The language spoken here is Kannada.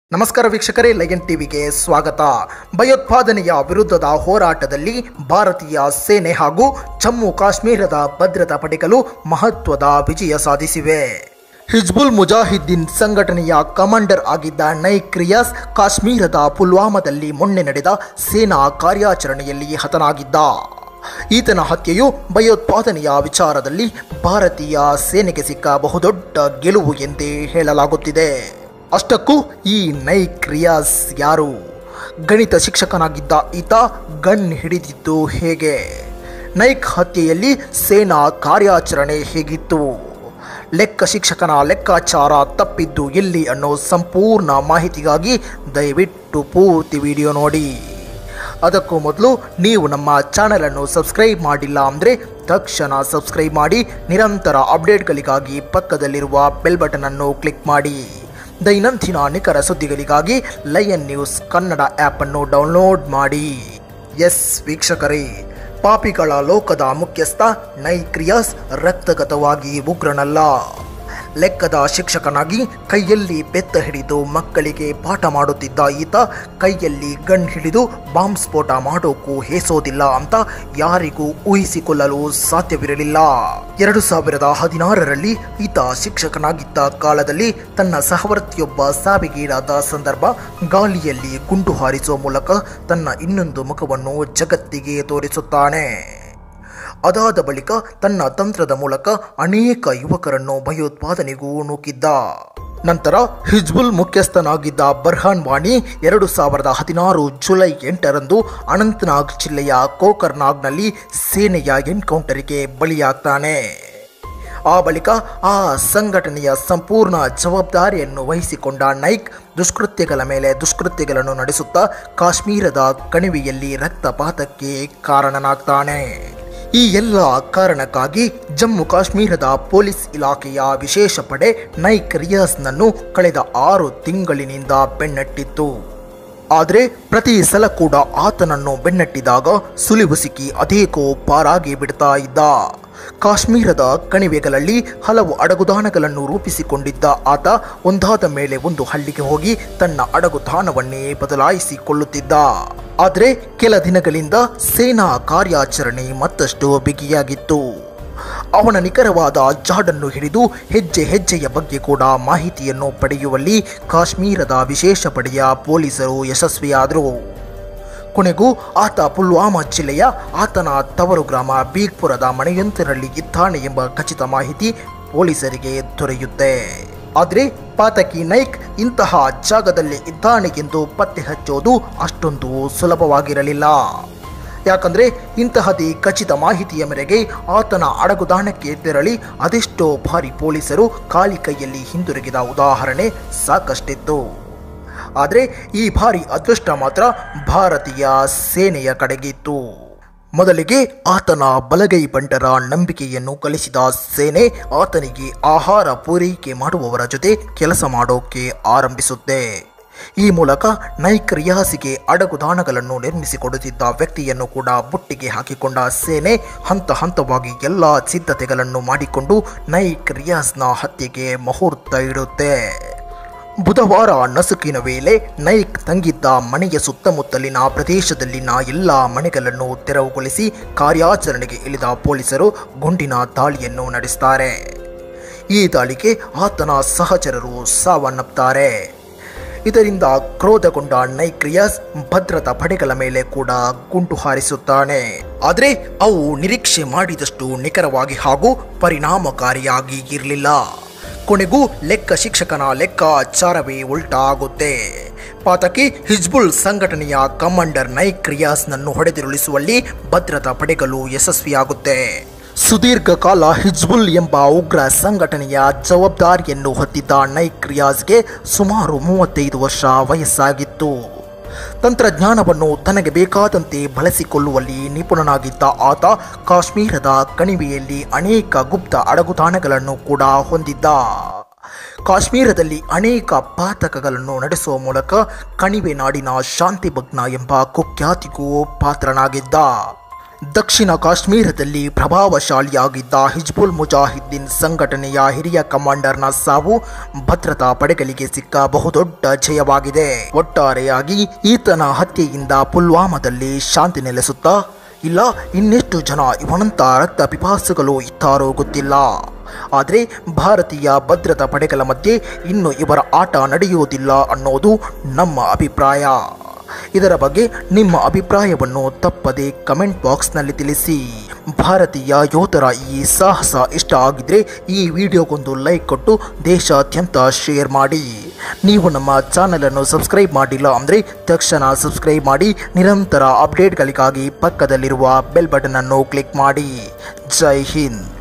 ನಮಸ್ಕಾರ ವೀಕ್ಷಕರೇ ಲಯನ್ ಟಿವಿಗೆ ಸ್ವಾಗತ ಭಯೋತ್ಪಾದನೆಯ ವಿರುದ್ಧದ ಹೋರಾಟದಲ್ಲಿ ಭಾರತೀಯ ಸೇನೆ ಹಾಗೂ ಜಮ್ಮು ಕಾಶ್ಮೀರದ ಭದ್ರತಾ ಪಡೆಗಳು ಮಹತ್ವದ ವಿಜಯ ಸಾಧಿಸಿವೆ ಹಿಜ್ಬುಲ್ ಮುಜಾಹಿದ್ದೀನ್ ಸಂಘಟನೆಯ ಕಮಾಂಡರ್ ಆಗಿದ್ದ ನೈಕ್ ರಿಯಾಸ್ ಕಾಶ್ಮೀರದ ಪುಲ್ವಾಮಾದಲ್ಲಿ ಮೊನ್ನೆ ನಡೆದ ಸೇನಾ ಕಾರ್ಯಾಚರಣೆಯಲ್ಲಿ ಹತನಾಗಿದ್ದ ಈತನ ಹತ್ಯೆಯು ಭಯೋತ್ಪಾದನೆಯ ವಿಚಾರದಲ್ಲಿ ಭಾರತೀಯ ಸೇನೆಗೆ ಸಿಕ್ಕ ಬಹುದೊಡ್ಡ ಗೆಲುವು ಎಂದೇ ಹೇಳಲಾಗುತ್ತಿದೆ ಅಷ್ಟಕ್ಕೂ ಈ ನೈಕ್ ರಿಯಾಸ್ ಯಾರು ಗಣಿತ ಶಿಕ್ಷಕನಾಗಿದ್ದ ಈತ ಗನ್ ಹಿಡಿದಿದ್ದು ಹೇಗೆ ನೈಕ್ ಹತ್ಯೆಯಲ್ಲಿ ಸೇನಾ ಕಾರ್ಯಾಚರಣೆ ಹೇಗಿತ್ತು ಲೆಕ್ಕ ಶಿಕ್ಷಕನ ಲೆಕ್ಕಾಚಾರ ತಪ್ಪಿದ್ದು ಎಲ್ಲಿ ಅನ್ನೋ ಸಂಪೂರ್ಣ ಮಾಹಿತಿಗಾಗಿ ದಯವಿಟ್ಟು ಪೂರ್ತಿ ವಿಡಿಯೋ ನೋಡಿ ಅದಕ್ಕೂ ಮೊದಲು ನೀವು ನಮ್ಮ ಚಾನಲನ್ನು ಸಬ್ಸ್ಕ್ರೈಬ್ ಮಾಡಿಲ್ಲ ಅಂದರೆ ತಕ್ಷಣ ಸಬ್ಸ್ಕ್ರೈಬ್ ಮಾಡಿ ನಿರಂತರ ಅಪ್ಡೇಟ್ಗಳಿಗಾಗಿ ಪಕ್ಕದಲ್ಲಿರುವ ಬೆಲ್ ಬಟನ್ ಅನ್ನು ಕ್ಲಿಕ್ ಮಾಡಿ ದೈನಂದಿನ ನಿಖರ ಸುದ್ದಿಗಳಿಗಾಗಿ ಲಯನ್ ನ್ಯೂಸ್ ಕನ್ನಡ ಆ್ಯಪನ್ನು ಡೌನ್ಲೋಡ್ ಮಾಡಿ ಎಸ್ ವೀಕ್ಷಕರೇ ಪಾಪಿಗಳ ಲೋಕದ ಮುಖ್ಯಸ್ಥ ನೈಕ್ರಿಯಾಸ್ ರಕ್ತಗತವಾಗಿ ಉಗ್ರನಲ್ಲ ಲೆಕ್ಕದ ಶಿಕ್ಷಕನಾಗಿ ಕೈಯಲ್ಲಿ ಬೆತ್ತ ಹಿಡಿದು ಮಕ್ಕಳಿಗೆ ಪಾಠ ಮಾಡುತ್ತಿದ್ದ ಈತ ಕೈಯಲ್ಲಿ ಗನ್ ಹಿಡಿದು ಬಾಂಬ್ ಸ್ಫೋಟ ಮಾಡೋಕ್ಕೂ ಹೇಸೋದಿಲ್ಲ ಅಂತ ಯಾರಿಗೂ ಊಹಿಸಿಕೊಳ್ಳಲು ಸಾಧ್ಯವಿರಲಿಲ್ಲ ಎರಡು ಸಾವಿರದ ಹದಿನಾರರಲ್ಲಿ ಈತ ಶಿಕ್ಷಕನಾಗಿದ್ದ ಕಾಲದಲ್ಲಿ ತನ್ನ ಸಹವರ್ತಿಯೊಬ್ಬ ಸಾವಿಗೀಡಾದ ಸಂದರ್ಭ ಗಾಳಿಯಲ್ಲಿ ಗುಂಡು ಹಾರಿಸುವ ಮೂಲಕ ತನ್ನ ಇನ್ನೊಂದು ಮುಖವನ್ನು ಜಗತ್ತಿಗೆ ತೋರಿಸುತ್ತಾನೆ ಅದಾದ ಬಳಿಕ ತನ್ನ ತಂತ್ರದ ಮೂಲಕ ಅನೇಕ ಯುವಕರನ್ನು ಭಯೋತ್ಪಾದನೆಗೂ ನೂಕಿದ್ದ ನಂತರ ಹಿಜ್ಬುಲ್ ಮುಖ್ಯಸ್ಥನಾಗಿದ್ದ ಬರ್ಹಾನ್ ವಾಣಿ ಎರಡು ಸಾವಿರದ ಹದಿನಾರು ಜುಲೈ ಎಂಟರಂದು ಅನಂತನಾಗ್ ಜಿಲ್ಲೆಯ ಕೋಕರ್ನಾಗ್ನಲ್ಲಿ ಸೇನೆಯ ಎನ್ಕೌಂಟರಿಗೆ ಬಲಿಯಾಗ್ತಾನೆ ಆ ಬಳಿಕ ಆ ಸಂಘಟನೆಯ ಸಂಪೂರ್ಣ ಜವಾಬ್ದಾರಿಯನ್ನು ವಹಿಸಿಕೊಂಡ ನೈಕ್ ದುಷ್ಕೃತ್ಯಗಳ ಮೇಲೆ ದುಷ್ಕೃತ್ಯಗಳನ್ನು ನಡೆಸುತ್ತಾ ಕಾಶ್ಮೀರದ ಕಣಿವೆಯಲ್ಲಿ ರಕ್ತಪಾತಕ್ಕೆ ಕಾರಣನಾಗ್ತಾನೆ ಈ ಎಲ್ಲ ಕಾರಣಕ್ಕಾಗಿ ಜಮ್ಮು ಕಾಶ್ಮೀರದ ಪೊಲೀಸ್ ಇಲಾಖೆಯ ವಿಶೇಷ ಪಡೆ ನೈಕ್ ರಿಯಾಸ್ನನ್ನು ಕಳೆದ ಆರು ತಿಂಗಳಿನಿಂದ ಬೆನ್ನಟ್ಟಿತ್ತು ಆದರೆ ಪ್ರತಿ ಸಲ ಕೂಡ ಆತನನ್ನು ಬೆನ್ನಟ್ಟಿದಾಗ ಸುಳಿವು ಸಿಕ್ಕಿ ಅದೇಕೋ ಪಾರಾಗಿ ಬಿಡ್ತಾ ಇದ್ದ ಕಾಶ್ಮೀರದ ಕಣಿವೆಗಳಲ್ಲಿ ಹಲವು ಅಡಗುದಾಣಗಳನ್ನು ರೂಪಿಸಿಕೊಂಡಿದ್ದ ಆತ ಒಂದಾದ ಮೇಲೆ ಒಂದು ಹಳ್ಳಿಗೆ ಹೋಗಿ ತನ್ನ ಅಡಗುದಾಣವನ್ನೇ ಬದಲಾಯಿಸಿಕೊಳ್ಳುತ್ತಿದ್ದ ಆದರೆ ಕೆಲ ದಿನಗಳಿಂದ ಸೇನಾ ಕಾರ್ಯಾಚರಣೆ ಮತ್ತಷ್ಟು ಬಿಗಿಯಾಗಿತ್ತು ಅವನ ನಿಖರವಾದ ಜಾಡನ್ನು ಹಿಡಿದು ಹೆಜ್ಜೆ ಹೆಜ್ಜೆಯ ಬಗ್ಗೆ ಕೂಡ ಮಾಹಿತಿಯನ್ನು ಪಡೆಯುವಲ್ಲಿ ಕಾಶ್ಮೀರದ ವಿಶೇಷ ಪಡೆಯ ಪೊಲೀಸರು ಯಶಸ್ವಿಯಾದರು ಕೊನೆಗೂ ಆತ ಪುಲ್ವಾಮಾ ಜಿಲ್ಲೆಯ ಆತನ ತವರು ಗ್ರಾಮ ಬೀಗ್ಪುರದ ಮನೆಯೊಂದರಲ್ಲಿ ಇದ್ದಾನೆ ಎಂಬ ಖಚಿತ ಮಾಹಿತಿ ಪೊಲೀಸರಿಗೆ ದೊರೆಯುತ್ತೆ ಆದರೆ ಪಾತಕಿ ನೈಕ್ ಇಂತಹ ಜಾಗದಲ್ಲಿ ಇದ್ದಾನೆ ಎಂದು ಪತ್ತೆ ಹಚ್ಚೋದು ಅಷ್ಟೊಂದು ಸುಲಭವಾಗಿರಲಿಲ್ಲ ಯಾಕಂದ್ರೆ ಇಂತಹದೇ ಖಚಿತ ಮಾಹಿತಿಯ ಮೇರೆಗೆ ಆತನ ಅಡಗುದಾಣಕ್ಕೆ ತೆರಳಿ ಅದೆಷ್ಟೋ ಬಾರಿ ಪೊಲೀಸರು ಖಾಲಿ ಕೈಯಲ್ಲಿ ಹಿಂದಿರುಗಿದ ಉದಾಹರಣೆ ಸಾಕಷ್ಟಿತ್ತು ಆದರೆ ಈ ಬಾರಿ ಅದೃಷ್ಟ ಮಾತ್ರ ಭಾರತೀಯ ಸೇನೆಯ ಕಡೆಗಿತ್ತು ಮೊದಲಿಗೆ ಆತನ ಬಲಗೈ ಬಂಟರ ನಂಬಿಕೆಯನ್ನು ಕಲಿಸಿದ ಸೇನೆ ಆತನಿಗೆ ಆಹಾರ ಪೂರೈಕೆ ಮಾಡುವವರ ಜೊತೆ ಕೆಲಸ ಮಾಡೋಕೆ ಆರಂಭಿಸುತ್ತೆ ಈ ಮೂಲಕ ನೈಕ್ ರಿಯಾಸಿಗೆ ಅಡಗುದಾಣಗಳನ್ನು ನಿರ್ಮಿಸಿಕೊಡುತ್ತಿದ್ದ ವ್ಯಕ್ತಿಯನ್ನು ಕೂಡ ಬುಟ್ಟಿಗೆ ಹಾಕಿಕೊಂಡ ಸೇನೆ ಹಂತ ಹಂತವಾಗಿ ಎಲ್ಲ ಸಿದ್ಧತೆಗಳನ್ನು ಮಾಡಿಕೊಂಡು ನೈಕ್ ರಿಯಾಸ್ನ ಹತ್ಯೆಗೆ ಮುಹೂರ್ತ ಇಡುತ್ತೆ ಬುಧವಾರ ನಸುಕಿನ ವೇಳೆ ನೈಕ್ ತಂಗಿದ್ದ ಮನೆಯ ಸುತ್ತಮುತ್ತಲಿನ ಪ್ರದೇಶದಲ್ಲಿನ ಎಲ್ಲ ಮನೆಗಳನ್ನು ತೆರವುಗೊಳಿಸಿ ಕಾರ್ಯಾಚರಣೆಗೆ ಇಳಿದ ಪೊಲೀಸರು ಗುಂಡಿನ ದಾಳಿಯನ್ನು ನಡೆಸುತ್ತಾರೆ ಈ ದಾಳಿಗೆ ಆತನ ಸಹಚರರು ಸಾವನ್ನಪ್ತಾರೆ ಇದರಿಂದ ಕ್ರೋಧಗೊಂಡ ನೈಕ್ರಿಯಾಸ್ ಭದ್ರತಾ ಪಡೆಗಳ ಮೇಲೆ ಕೂಡ ಗುಂಡು ಹಾರಿಸುತ್ತಾನೆ ಆದರೆ ಅವು ನಿರೀಕ್ಷೆ ಮಾಡಿದಷ್ಟು ನಿಖರವಾಗಿ ಹಾಗೂ ಪರಿಣಾಮಕಾರಿಯಾಗಿ ಇರಲಿಲ್ಲ ಕೊನೆಗೂ ಲೆಕ್ಕ ಶಿಕ್ಷಕನ ಲೆಕ್ಕಾಚಾರವೇ ಉಲ್ಟಾ ಆಗುತ್ತೆ ಪಾತಕಿ ಹಿಜ್ಬುಲ್ ಸಂಘಟನೆಯ ಕಮಾಂಡರ್ ನೈಕ್ ರಿಯಾಸ್ನನ್ನು ಹೊಡೆದಿರುಳಿಸುವಲ್ಲಿ ಭದ್ರತಾ ಪಡೆಗಳು ಯಶಸ್ವಿಯಾಗುತ್ತೆ ಸುದೀರ್ಘ ಕಾಲ ಹಿಜ್ಬುಲ್ ಎಂಬ ಉಗ್ರ ಸಂಘಟನೆಯ ಜವಾಬ್ದಾರಿಯನ್ನು ಹೊತ್ತಿದ್ದ ನೈಕ್ ರಿಯಾಜ್ಗೆ ಸುಮಾರು ಮೂವತ್ತೈದು ವರ್ಷ ವಯಸ್ಸಾಗಿತ್ತು ತಂತ್ರಜ್ಞಾನವನ್ನು ತನಗೆ ಬೇಕಾದಂತೆ ಬಳಸಿಕೊಳ್ಳುವಲ್ಲಿ ನಿಪುಣನಾಗಿದ್ದ ಆತ ಕಾಶ್ಮೀರದ ಕಣಿವೆಯಲ್ಲಿ ಅನೇಕ ಗುಪ್ತ ಅಡಗುತಾಣಗಳನ್ನು ಕೂಡ ಹೊಂದಿದ್ದ ಕಾಶ್ಮೀರದಲ್ಲಿ ಅನೇಕ ಪಾತಕಗಳನ್ನು ನಡೆಸುವ ಮೂಲಕ ಕಣಿವೆ ನಾಡಿನ ಶಾಂತಿಭಗ್ನ ಎಂಬ ಕುಖ್ಯಾತಿಗೂ ಪಾತ್ರನಾಗಿದ್ದ ದಕ್ಷಿಣ ಕಾಶ್ಮೀರದಲ್ಲಿ ಪ್ರಭಾವಶಾಲಿಯಾಗಿದ್ದ ಹಿಜ್ಬುಲ್ ಮುಜಾಹಿದ್ದೀನ್ ಸಂಘಟನೆಯ ಹಿರಿಯ ಕಮಾಂಡರ್ನ ಸಾವು ಭದ್ರತಾ ಪಡೆಗಳಿಗೆ ಸಿಕ್ಕ ಬಹುದೊಡ್ಡ ಜಯವಾಗಿದೆ ಒಟ್ಟಾರೆಯಾಗಿ ಈತನ ಹತ್ಯೆಯಿಂದ ಪುಲ್ವಾಮಾದಲ್ಲಿ ಶಾಂತಿ ನೆಲೆಸುತ್ತಾ ಇಲ್ಲ ಇನ್ನೆಷ್ಟು ಜನ ಇವನಂತ ರಕ್ತ ಪಿಪಾಸುಗಳು ಇತ್ತಾರೋ ಗೊತ್ತಿಲ್ಲ ಆದರೆ ಭಾರತೀಯ ಭದ್ರತಾ ಪಡೆಗಳ ಮಧ್ಯೆ ಇನ್ನು ಇವರ ಆಟ ನಡೆಯುವುದಿಲ್ಲ ಅನ್ನೋದು ನಮ್ಮ ಅಭಿಪ್ರಾಯ ಇದರ ಬಗ್ಗೆ ನಿಮ್ಮ ಅಭಿಪ್ರಾಯವನ್ನು ತಪ್ಪದೆ ಕಮೆಂಟ್ ಬಾಕ್ಸ್ನಲ್ಲಿ ತಿಳಿಸಿ ಭಾರತೀಯ ಯೋಧರ ಈ ಸಾಹಸ ಇಷ್ಟ ಆಗಿದ್ರೆ ಈ ವಿಡಿಯೋಗೊಂದು ಲೈಕ್ ಕೊಟ್ಟು ದೇಶಾದ್ಯಂತ ಶೇರ್ ಮಾಡಿ ನೀವು ನಮ್ಮ ಚಾನಲನ್ನು ಸಬ್ಸ್ಕ್ರೈಬ್ ಮಾಡಿಲ್ಲ ಅಂದರೆ ತಕ್ಷಣ ಸಬ್ಸ್ಕ್ರೈಬ್ ಮಾಡಿ ನಿರಂತರ ಅಪ್ಡೇಟ್ಗಳಿಗಾಗಿ ಪಕ್ಕದಲ್ಲಿರುವ ಬೆಲ್ ಬಟನ್ ಅನ್ನು ಕ್ಲಿಕ್ ಮಾಡಿ ಜೈ ಹಿಂದ್